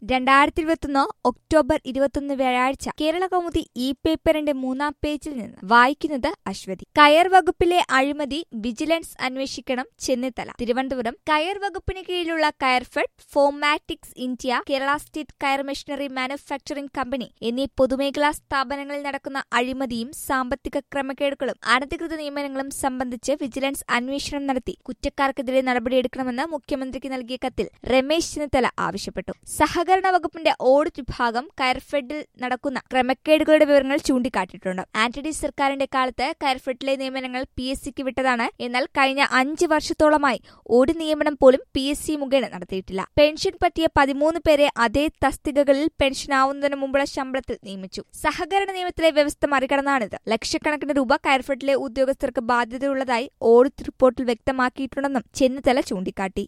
രണ്ടായിരത്തി ഇരുപത്തൊന്ന് ഒക്ടോബർ ഇരുപത്തൊന്ന് വ്യാഴാഴ്ച കേരള കൗമുദി ഇ പേപ്പറിന്റെ മൂന്നാം പേജിൽ നിന്ന് വായിക്കുന്നത് അശ്വതി കയർ വകുപ്പിലെ അഴിമതി വിജിലൻസ് അന്വേഷിക്കണം ചെന്നിത്തല തിരുവനന്തപുരം കയർ വകുപ്പിന് കീഴിലുള്ള കയർഫെഡ് ഫോമാറ്റിക്സ് India Kerala state coir machinery manufacturing company എന്നീ പൊതുമേഖലാ സ്ഥാപനങ്ങളിൽ നടക്കുന്ന അഴിമതിയും സാമ്പത്തിക ക്രമക്കേടുകളും അനധികൃത നിയമനങ്ങളും സംബന്ധിച്ച് വിജിലൻസ് അന്വേഷണം നടത്തി കുറ്റക്കാർക്കെതിരെ നടപടിയെടുക്കണമെന്ന് മുഖ്യമന്ത്രിക്ക് നൽകിയ കത്തിൽ രമേശ് ചെന്നിത്തല ആവശ്യപ്പെട്ടു സഹകരണ വകുപ്പിന്റെ ഓഡിറ്റ് വിഭാഗം കയർഫെഡിൽ നടക്കുന്ന ക്രമക്കേടുകളുടെ വിവരങ്ങൾ ചൂണ്ടിക്കാട്ടിയിട്ടുണ്ട് ആന്റണി സർക്കാരിന്റെ കാലത്ത് കയർഫെഡിലെ നിയമനങ്ങൾ പി എസ് സിക്ക് വിട്ടതാണ് എന്നാൽ കഴിഞ്ഞ അഞ്ച് വർഷത്തോളമായി ഒരു നിയമനം പോലും പി എസ് സി മുഖേന നടത്തിയിട്ടില്ല പെൻഷൻ പറ്റിയ പതിമൂന്ന് പേരെ അതേ തസ്തികകളിൽ പെൻഷൻ ആവുന്നതിന് മുമ്പുള്ള ശമ്പളത്തിൽ നിയമിച്ചു സഹകരണ നിയമത്തിലെ വ്യവസ്ഥ മറികടന്നാണിത് ലക്ഷക്കണക്കിന് രൂപ കയർഫെഡിലെ ഉദ്യോഗസ്ഥർക്ക് ബാധ്യതയുള്ളതായി ഓഡിറ്റ് റിപ്പോർട്ടിൽ വ്യക്തമാക്കിയിട്ടുണ്ടെന്നും ചെന്നിത്തല ചൂണ്ടിക്കാട്ടി